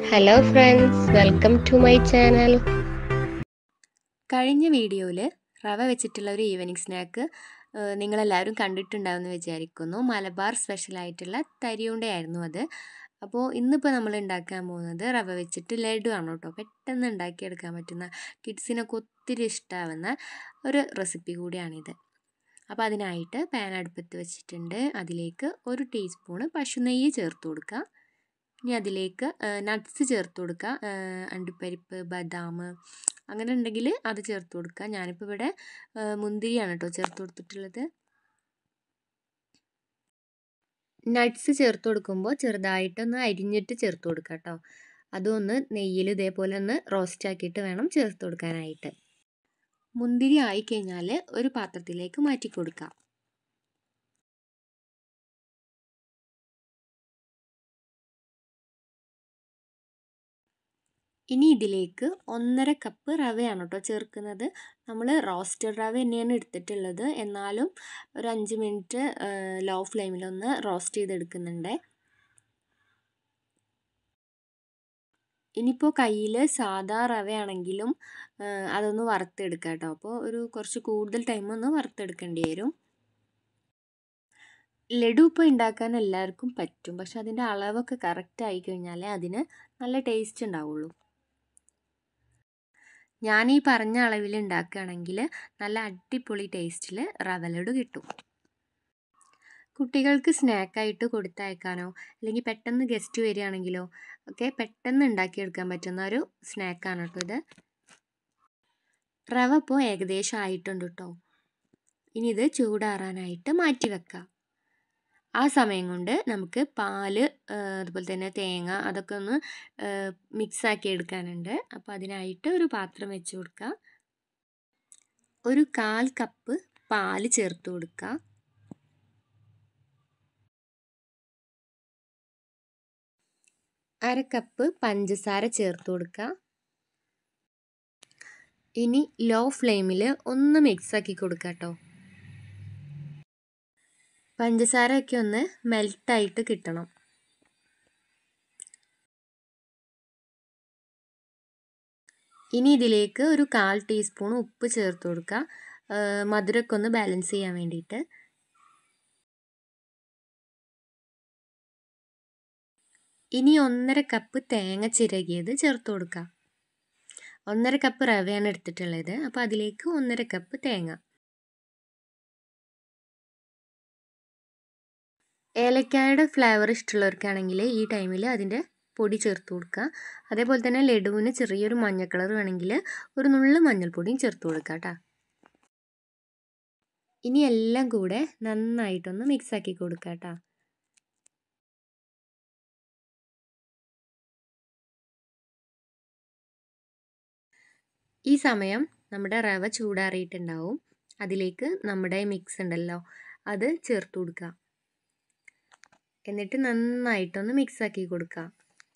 hello friends welcome to my channel കഴിഞ്ഞ വീഡിയോയിൽ റവ വെച്ചിട്ടുള്ള ഒരു ഈവനിങ് സ്നാക്ക് നിങ്ങളെല്ലാവരും കണ്ടിട്ടുണ്ടാവുമെന്ന് വിചാരിക്കുന്നു മലബാർ സ്പെഷ്യലായിട്ടുള്ള തരിയുണ്ടയായിരുന്നു അത് അപ്പോൾ ഇന്നിപ്പോൾ നമ്മൾ ഉണ്ടാക്കാൻ പോകുന്നത് റവ വെച്ചിട്ട് ലഡു ആണ് കേട്ടോ പെട്ടെന്ന് ഉണ്ടാക്കിയെടുക്കാൻ പറ്റുന്ന കിഡ്സിനൊക്കെ ഒത്തിരി ഇഷ്ടമാവുന്ന ഒരു റെസിപ്പി കൂടിയാണിത് അപ്പോൾ അതിനായിട്ട് പാൻ അടുപ്പത്ത് വെച്ചിട്ടുണ്ട് അതിലേക്ക് ഒരു ടീസ്പൂണ് പശുനെയ്യ് ചേർത്ത് കൊടുക്കുക ഇനി അതിലേക്ക് നട്ട്സ് ചേർത്ത് കൊടുക്കുക അണ്ടിപ്പരിപ്പ് ബദാം അങ്ങനെ ഉണ്ടെങ്കിൽ അത് ചേർത്ത് കൊടുക്കുക ഞാനിപ്പോൾ ഇവിടെ മുന്തിരിയാണ് കേട്ടോ ചേർത്ത് കൊടുത്തിട്ടുള്ളത് നട്ട്സ് ചേർത്ത് കൊടുക്കുമ്പോൾ ചെറുതായിട്ടൊന്ന് അരിഞ്ഞിട്ട് ചേർത്ത് കൊടുക്കുക കേട്ടോ അതൊന്ന് നെയ്യിൽ ഇതേപോലെ ഒന്ന് റോസ്റ്റ് ആക്കിയിട്ട് വേണം ചേർത്ത് കൊടുക്കാനായിട്ട് മുന്തിരി ആയിക്കഴിഞ്ഞാൽ ഒരു പാത്രത്തിലേക്ക് മാറ്റി കൊടുക്കാം ഇനി ഇതിലേക്ക് ഒന്നര കപ്പ് റവയാണ് കേട്ടോ ചേർക്കുന്നത് നമ്മൾ റോസ്റ്റഡ് റവ തന്നെയാണ് എടുത്തിട്ടുള്ളത് എന്നാലും ഒരു അഞ്ച് മിനിറ്റ് ലോ ഫ്ലെയിമിലൊന്ന് റോസ്റ്റ് ചെയ്തെടുക്കുന്നുണ്ട് ഇനിയിപ്പോൾ കയ്യിൽ സാധാ റവയാണെങ്കിലും അതൊന്ന് വറുത്തെടുക്കാം കേട്ടോ അപ്പോൾ ഒരു കുറച്ച് കൂടുതൽ ടൈം ഒന്ന് വറുത്തെടുക്കേണ്ടി വരും ലഡു ഇപ്പോൾ ഉണ്ടാക്കാൻ എല്ലാവർക്കും പറ്റും പക്ഷെ അതിൻ്റെ അളവൊക്കെ കറക്റ്റ് ആയി കഴിഞ്ഞാലേ അതിന് നല്ല ടേസ്റ്റ് ഉണ്ടാവുള്ളൂ ഞാൻ ഈ പറഞ്ഞ അളവിൽ ഉണ്ടാക്കുകയാണെങ്കിൽ നല്ല അടിപൊളി ടേസ്റ്റിൽ റവ ലഡു കിട്ടും കുട്ടികൾക്ക് സ്നാക്കായിട്ട് കൊടുത്തയക്കാനോ അല്ലെങ്കിൽ പെട്ടെന്ന് ഗസ്റ്റ് വരികയാണെങ്കിലോ ഒക്കെ പെട്ടെന്ന് ഉണ്ടാക്കിയെടുക്കാൻ പറ്റുന്ന ഒരു സ്നാക്കാണ് കേട്ടോ ഇത് റവ ഇപ്പോൾ ഏകദേശം ആയിട്ടുണ്ട് കേട്ടോ ഇനി ഇത് ചൂടാറാനായിട്ട് മാറ്റി വെക്കാം ആ സമയം കൊണ്ട് നമുക്ക് പാല് അതുപോലെ തന്നെ തേങ്ങ അതൊക്കെ ഒന്ന് മിക്സാക്കി എടുക്കാനുണ്ട് അപ്പോൾ അതിനായിട്ട് ഒരു പാത്രം വെച്ച് കൊടുക്കുക ഒരു കാൽ കപ്പ് പാല് ചേർത്ത് കൊടുക്കുക അര കപ്പ് പഞ്ചസാര ചേർത്ത് കൊടുക്കുക ഇനി ലോ ഫ്ലെയിമിൽ ഒന്ന് മിക്സാക്കി കൊടുക്കുക കേട്ടോ പഞ്ചസാരയൊക്കെ ഒന്ന് മെൽട്ടായിട്ട് കിട്ടണം ഇനി ഇതിലേക്ക് ഒരു കാൽ ടീസ്പൂൺ ഉപ്പ് ചേർത്ത് കൊടുക്കുക മധുരമൊക്കെ ഒന്ന് ബാലൻസ് ചെയ്യാൻ വേണ്ടിയിട്ട് ഇനി ഒന്നര കപ്പ് തേങ്ങ ചിരകിയത് ചേർത്ത് കൊടുക്കുക ഒന്നര കപ്പ് റവയാണ് എടുത്തിട്ടുള്ളത് അപ്പോൾ അതിലേക്ക് ഒന്നര കപ്പ് തേങ്ങ ഏലക്കായുടെ ഫ്ലേവർ ഇഷ്ടമുള്ളവർക്കാണെങ്കിൽ ഈ ടൈമിൽ അതിൻ്റെ പൊടി ചേർത്ത് കൊടുക്കുക അതേപോലെ തന്നെ ലഡുവിന് ചെറിയൊരു മഞ്ഞ കളർ വേണമെങ്കിൽ ഒരു നുള്ളു മഞ്ഞൾപ്പൊടിയും ചേർത്ത് കൊടുക്കുക കേട്ടോ ഇനി എല്ലാം കൂടെ നന്നായിട്ടൊന്ന് മിക്സാക്കി കൊടുക്കുക കേട്ടോ ഈ സമയം നമ്മുടെ റവ ചൂടാറിയിട്ടുണ്ടാവും അതിലേക്ക് നമ്മുടെ മിക്സ് ഉണ്ടല്ലോ അത് ചേർത്ത് കൊടുക്കുക എന്നിട്ട് നന്നായിട്ടൊന്ന് മിക്സാക്കി കൊടുക്കുക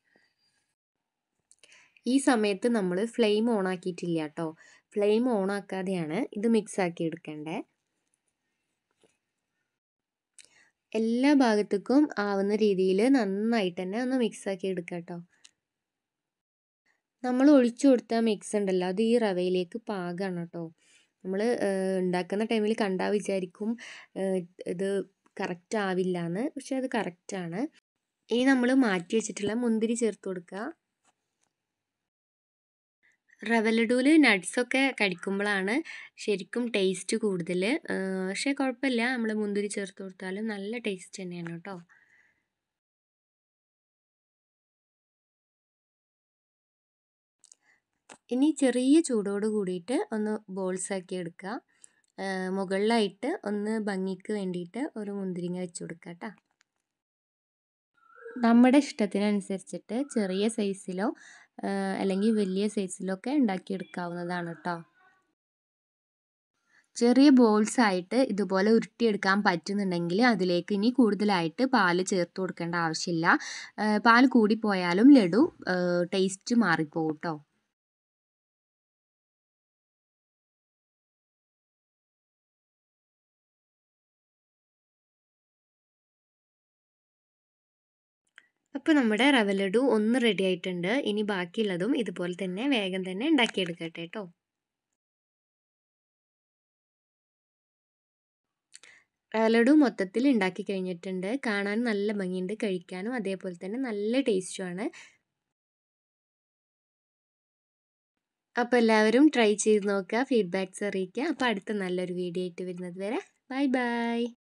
ഈ സമയത്ത് നമ്മൾ ഫ്ലെയിം ഓൺ ആക്കിയിട്ടില്ല കേട്ടോ ഫ്ലെയിം ഓൺ ആക്കാതെയാണ് ഇത് മിക്സാക്കി എടുക്കേണ്ടത് എല്ലാ ഭാഗത്തേക്കും ആവുന്ന രീതിയിൽ നന്നായിട്ട് തന്നെ ഒന്ന് മിക്സാക്കി എടുക്കുക കേട്ടോ നമ്മൾ ഒഴിച്ചു കൊടുത്ത മിക്സ് ഉണ്ടല്ലോ അത് ഈ റവയിലേക്ക് പാകമാണ് കേട്ടോ നമ്മൾ ഉണ്ടാക്കുന്ന ടൈമിൽ കണ്ടാൽ വിചാരിക്കും ഇത് കറക്റ്റ് ആവില്ല എന്ന് പക്ഷെ അത് കറക്റ്റാണ് ഇനി നമ്മൾ മാറ്റി വെച്ചിട്ടുള്ള മുന്തിരി ചേർത്ത് കൊടുക്കുക റവ ലഡുവിൽ നട്ട്സൊക്കെ കടിക്കുമ്പോഴാണ് ശരിക്കും ടേസ്റ്റ് കൂടുതൽ പക്ഷേ കുഴപ്പമില്ല നമ്മൾ മുന്തിരി ചേർത്ത് കൊടുത്താലും നല്ല ടേസ്റ്റ് തന്നെയാണ് കേട്ടോ ഇനി ചെറിയ ചൂടോട് കൂടിയിട്ട് ഒന്ന് ബോൾസ് ആക്കി എടുക്കുക മുകളിലായിട്ട് ഒന്ന് ഭംഗിക്ക് വേണ്ടിയിട്ട് ഒരു മുന്തിരിങ്ങ വെച്ച് കൊടുക്കുക കേട്ടോ നമ്മുടെ ഇഷ്ടത്തിനനുസരിച്ചിട്ട് ചെറിയ സൈസിലോ അല്ലെങ്കിൽ വലിയ സൈസിലോ ഒക്കെ ഉണ്ടാക്കിയെടുക്കാവുന്നതാണ് കേട്ടോ ചെറിയ ബോൾസ് ആയിട്ട് ഇതുപോലെ ഉരുട്ടിയെടുക്കാൻ പറ്റുന്നുണ്ടെങ്കിൽ അതിലേക്ക് ഇനി കൂടുതലായിട്ട് പാല് ചേർത്ത് കൊടുക്കേണ്ട ആവശ്യമില്ല പാൽ കൂടിപ്പോയാലും ലഡു ടേസ്റ്റ് മാറിപ്പോകും കേട്ടോ അപ്പോൾ നമ്മുടെ റവ ലഡു ഒന്ന് റെഡി ആയിട്ടുണ്ട് ഇനി ബാക്കിയുള്ളതും ഇതുപോലെ തന്നെ വേഗം തന്നെ ഉണ്ടാക്കിയെടുക്കട്ടെ കേട്ടോ റവ ലഡു മൊത്തത്തിൽ ഉണ്ടാക്കി കഴിഞ്ഞിട്ടുണ്ട് കാണാൻ നല്ല ഭംഗിയുണ്ട് കഴിക്കാനും അതേപോലെ തന്നെ നല്ല ടേസ്റ്റുമാണ് അപ്പോൾ എല്ലാവരും ട്രൈ ചെയ്ത് നോക്കുക ഫീഡ്ബാക്ക്സ് അറിയിക്കുക അപ്പോൾ അടുത്ത നല്ലൊരു വീഡിയോ ആയിട്ട് വരുന്നത് വരെ ബൈ ബൈ